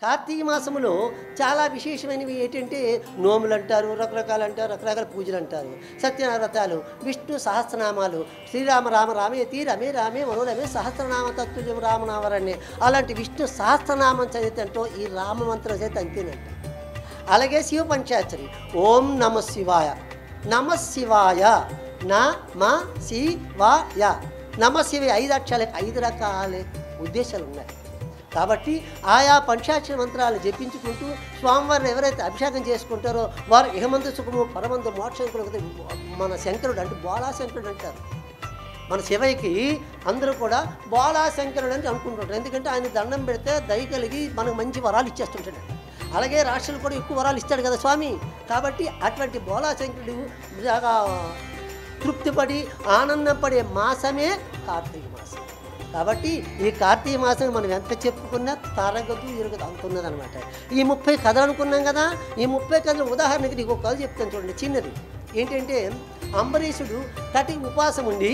కార్తీక మాసములో చాలా విశేషమైనవి ఏంటంటే నోములు అంటారు రకరకాలు అంటారు రకరకాల పూజలు అంటారు సత్యనారాయణ వ్రతాలు విష్ణు సహస్రనామాలు శ్రీరామ రామ రామేతి రమే రామే మనోరమే సహస్రనామ తత్తుల్యం రామనామరణ్యే అలాంటి విష్ణు సహస్రనామం చదివితే ఈ రామ మంత్రం చదివితే అంతేనంట అలాగే శివ పంచాచరి ఓం నమ శివాయ నమ శివాయ న మ శివాయ నమ శివ ఐదు అక్షరాలకు ఐదు రకాల ఉద్దేశాలు ఉన్నాయి కాబట్టి ఆయా పంచాక్షర మంత్రాలు జపించుకుంటూ స్వామివారిని ఎవరైతే అభిషేకం చేసుకుంటారో వారు ఇహమందు సుఖము పరమందు మోక్షం కలుగుతాయి మన శంకరుడు అంటే బోళా శంకరుడు అంటారు మన శివయ్యకి అందరూ కూడా బోళా శంకరుడు అని అనుకుంటుంటారు ఎందుకంటే ఆయన దండం పెడితే దయ కలిగి మనకు మంచి వరాలు ఇచ్చేస్తుంటాడు అలాగే రాష్ట్రాలు కూడా ఎక్కువ వరాలు ఇస్తాడు కదా స్వామి కాబట్టి అటువంటి బోళా శంకరుడు బాగా తృప్తిపడి ఆనందపడే మాసమే కార్తీక మాసం కాబట్టి ఈ కార్తీక మాసం మనం ఎంత చెప్పుకున్నా తరగదు ఇరగదు అంత ఉన్నదనమాట ఈ ముప్పై కథలు అనుకున్నాం కదా ఈ ముప్పై కథలు ఉదాహరణకి నీకు ఒక కథ చెప్తాను చూడండి చిన్నది ఏంటంటే అంబరీషుడు కటికి ఉపవాసం ఉండి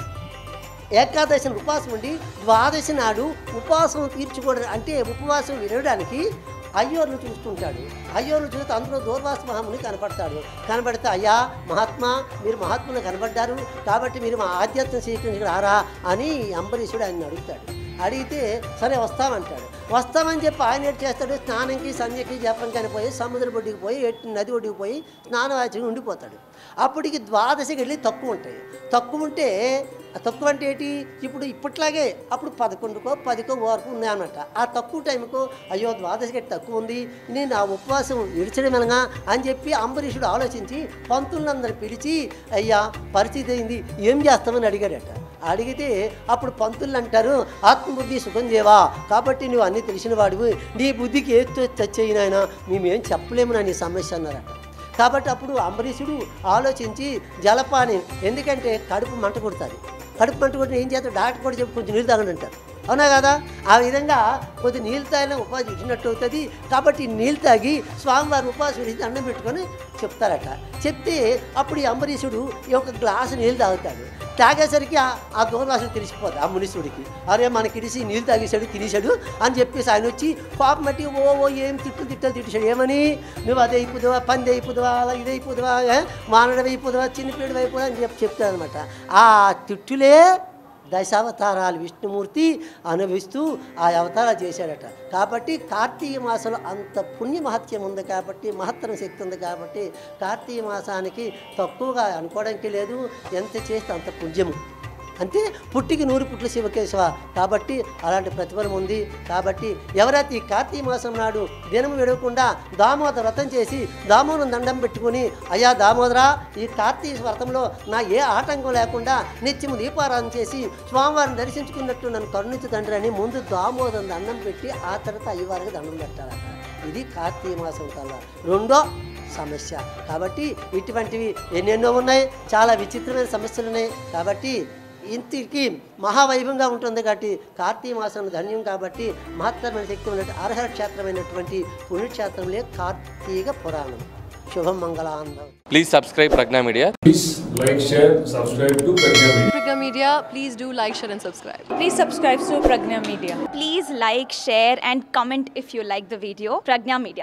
ఏకాదశి ఉపవాసం ఉండి ద్వాదశి నాడు ఉపవాసం తీర్చుకోవడం అంటే ఉపవాసం వినడానికి అయ్యోర్ను చూస్తుంటాడు అయ్యోర్ను చూస్తే అందులో దూర్వాస మహాముని కనపడతాడు కనబడితే అయ్యా మహాత్మా మీరు మహాత్ములు కనబడ్డారు కాబట్టి మీరు మా ఆధ్యాత్మిక స్వీకరించి రారా అని అంబరీషుడు ఆయన అడుగుతాడు అడిగితే సరే వస్తామంటాడు వస్తామని చెప్పి ఆయన ఏం చేస్తాడు స్నానంకి సంధ్యకి జపం పోయి సముద్ర ఒడ్డుకి పోయి ఎట్టి నది ఒడ్డుకి పోయి స్నానం ఆచరించి ఉండిపోతాడు అప్పటికి ద్వాదశికి వెళ్ళి తక్కువ ఉంటాయి తక్కువ ఉంటే ఆ తక్కువ అంటే ఏంటి ఇప్పుడు ఇప్పట్లాగే అప్పుడు పదకొండుకో పదికో వరకు ఉన్నాయన్నమాట ఆ తక్కువ టైంకు అయ్యో ద్వాదశి గట్టి తక్కువ ఉంది నేను ఆ ఉపవాసం విడిచడం ఎనగా అని చెప్పి అంబరీషుడు ఆలోచించి పంతులందరూ పిలిచి అయ్యా పరిస్థితి అయింది ఏం చేస్తామని అడిగాడట అడిగితే అప్పుడు పంతులు అంటారు ఆత్మబుద్ధి సుఖం చేవా కాబట్టి నువ్వు అన్నీ తెలిసిన వాడివి నీ బుద్ధికి ఏ తెచ్చేయి నాయన మేమేం చెప్పలేము నా నీ సమస్య అన్నారట కాబట్టి అప్పుడు అంబరీషుడు ఆలోచించి జలపాని ఎందుకంటే కడుపు మంట కొడుతుంది కడుపు మంట కొట్టిన ఏం చేస్తాడు డాక్టర్ కూడా చెప్పి కొంచెం నీళ్ళు తాగండి అంటారు అవునా కదా ఆ విధంగా కొద్ది నీళ్ళు తాగిన ఉపాధి ఇచ్చినట్టు అవుతుంది కాబట్టి ఈ నీళ్ళు తాగి స్వామివారి ఉపాధి విడిచి దండం పెట్టుకొని చెప్తారట చెప్తే అప్పుడు ఈ అంబరీషుడు ఈ ఒక గ్లాసు నీళ్ళు తాగుతాడు తాగేసరికి ఆ- ఆ దూర్వాసుడు తెలిసిపోతుంది ఆ మునీశ్వరుడికి అరే మనకి ఇడిసి నీళ్ళు తాగేశాడు తినేశాడు అని చెప్పేసి ఆయన వచ్చి పాపం బట్టి ఓ ఓ ఏం తిట్లు తిట్టలు తిట్టేశాడు ఏమని నువ్వు అదే అయిపోదువా పంది అయిపోదువా అలా ఇది అయిపోదువా మానడం అయిపోదువా చిన్నపీడు అయిపోదా అని చెప్పి చెప్తాడు అనమాట ఆ తిట్టులే దశావతారాలు విష్ణుమూర్తి అనుభవిస్తూ ఆ అవతారాలు చేశాడట కాబట్టి కార్తీక మాసంలో అంత పుణ్య మహత్యం ఉంది కాబట్టి మహత్తరం శక్తి ఉంది కాబట్టి కార్తీక మాసానికి తక్కువగా అనుకోవడానికి లేదు ఎంత చేస్తే అంత పుణ్యము అంతే పుట్టికి నూరు పుట్ల శివకేశవ కాబట్టి అలాంటి ప్రతిఫలం ఉంది కాబట్టి ఎవరైతే ఈ కార్తీక మాసం నాడు దినం విడవకుండా దామోదర వ్రతం చేసి దామోదరం దండం పెట్టుకుని అయ్యా దామోదరా ఈ కార్తీక వ్రతంలో నా ఏ ఆటంకం లేకుండా నిత్యము దీపారాధన చేసి స్వామివారిని దర్శించుకున్నట్టు నన్ను కరుణించు తండ్రి అని ముందు దామోదరం దండం పెట్టి ఆ తర్వాత అయ్యవారికి దండం పెట్టాలట ఇది కార్తీక మాసం కల్లా రెండో సమస్య కాబట్టి ఇటువంటివి ఎన్నెన్నో ఉన్నాయి చాలా విచిత్రమైన సమస్యలు ఉన్నాయి కాబట్టి ఇంటికి మహావైభవంగా ఉంటుంది కాబట్టి కార్తీక మాసం ధన్యం కాబట్టి మహత్తరమైన శక్తి ఉన్నట్టు అర్హ క్షేత్రమైనటువంటి పుణ్యక్షేత్రంలో కార్తీక పురాణం శుభం మంగళాంధం Please subscribe Pragna Media. Please like, share, subscribe to Pragya Media. Pragya Media, please do like, share, and subscribe. Please subscribe to Pragna Media. Please like, share, and comment if you like the video. Pragna Media.